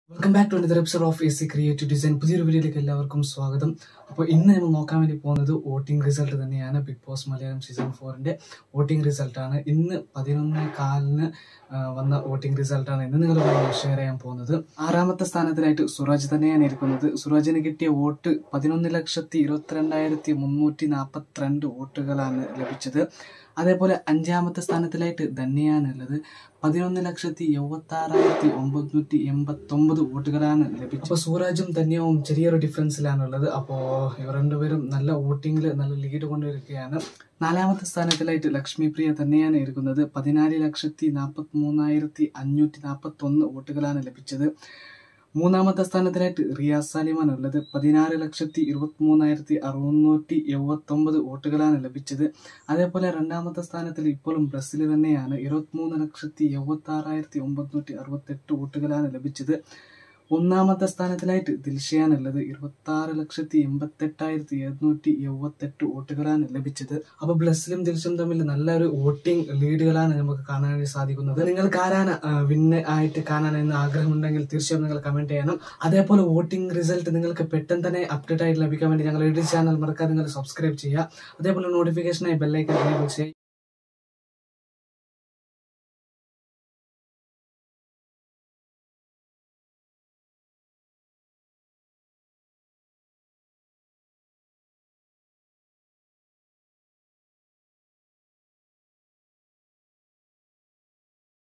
welcome back to another episode of A C creative design പുതിയൊരു വീഡിയോയിലേക്ക് എല്ലാവർക്കും സ്വാഗതം അപ്പോൾ ഇന്ന് നമ്മൾ നോക്കാൻ വേണ്ടി പോകുന്നത് വോട്ടിംഗ് റിസൾട്ട് തന്നെയാണ് ബിഗ് ബോസ് മലയാളം സീസൺ ഫോറിന്റെ വോട്ടിംഗ് റിസൾട്ടാണ് ഇന്ന് പതിനൊന്ന് കാലിന് ആ, വന്ന വോട്ടിംഗ് റിസൾട്ടാണ് ഇന്ന് നിങ്ങളുമായി ഷെയർ ചെയ്യാൻ പോകുന്നത് ആറാമത്തെ സ്ഥാനത്തിലായിട്ട് സുരാജ് തന്നെയാണ് ഇരിക്കുന്നത് സുരാജിന് കിട്ടിയ വോട്ട് പതിനൊന്ന് ലക്ഷത്തി ഇരുപത്തിരണ്ടായിരത്തി മുന്നൂറ്റി നാൽപ്പത്തിരണ്ട് വോട്ടുകളാണ് ലഭിച്ചത് അതേപോലെ അഞ്ചാമത്തെ സ്ഥാനത്തിലായിട്ട് ധന്യയാണ് ഉള്ളത് പതിനൊന്ന് ലക്ഷത്തി എഴുപത്തി ആറായിരത്തി ഒമ്പതുനൂറ്റി എൺപത്തി ഒമ്പത് വോട്ടുകളാണ് ലഭിച്ചത് അപ്പോൾ സൂരജും ധന്യവും ചെറിയൊരു ഡിഫറൻസിലാണുള്ളത് അപ്പോൾ ഇവർ രണ്ടുപേരും നല്ല വോട്ടിങ്ങിൽ നല്ല ലീഡ് കൊണ്ടുവരികയാണ് നാലാമത്തെ സ്ഥാനത്തിലായിട്ട് ലക്ഷ്മി പ്രിയ തന്നെയാണ് ഇരിക്കുന്നത് പതിനാല് ലക്ഷത്തി നാൽപ്പത്തി മൂന്നായിരത്തി അഞ്ഞൂറ്റി നാൽപ്പത്തി ഒന്ന് വോട്ടുകളാണ് ലഭിച്ചത് മൂന്നാമത്തെ സ്ഥാനത്തിലായിട്ട് റിയാസ് സാലിമാണ് ഉള്ളത് പതിനാറ് ലക്ഷത്തി ഇരുപത്തി മൂന്നായിരത്തി അറുന്നൂറ്റി എഴുപത്തി ഒമ്പത് വോട്ടുകളാണ് ലഭിച്ചത് അതേപോലെ രണ്ടാമത്തെ സ്ഥാനത്തിൽ ഇപ്പോഴും ബ്രസീൽ തന്നെയാണ് ഇരുപത്തിമൂന്ന് ലക്ഷത്തി എഴുപത്തി ആറായിരത്തി ഒമ്പതുനൂറ്റി അറുപത്തെട്ട് വോട്ടുകളാണ് ലഭിച്ചത് ഒന്നാമത്തെ സ്ഥാനത്തിലായിട്ട് ദിൽഷയാണ് ഉള്ളത് ഇരുപത്തി ആറ് ലക്ഷത്തി എൺപത്തെട്ടായിരത്തി എഴുന്നൂറ്റി എഴുപത്തെട്ട് വോട്ടുകളാണ് ലഭിച്ചത് അപ്പൊ ബ്ലസ്സിലും ദിൽഷും തമ്മിൽ നല്ലൊരു വോട്ടിംഗ് ലീഡുകളാണ് നമുക്ക് കാണാൻ വേണ്ടി സാധിക്കുന്നത് നിങ്ങൾക്ക് ആരാണ് വിന്ന് ആയിട്ട് കാണാൻ എന്ന് ആഗ്രഹമുണ്ടെങ്കിൽ തീർച്ചയായും നിങ്ങൾ കമന്റ് ചെയ്യണം അതേപോലെ വോട്ടിംഗ് റിസൾട്ട് നിങ്ങൾക്ക് പെട്ടെന്ന് തന്നെ അപ്ഡേറ്റ് ആയിട്ട് ലഭിക്കാൻ വേണ്ടി ഞങ്ങൾ യൂട്യൂബ് ചാനൽ മറക്കാതെ നിങ്ങൾ സബ്സ്ക്രൈബ് ചെയ്യുക അതേപോലെ നോട്ടിഫിക്കേഷനായി ബെല്ലൈക്കൻ എനേബിൾ ചെയ്യുക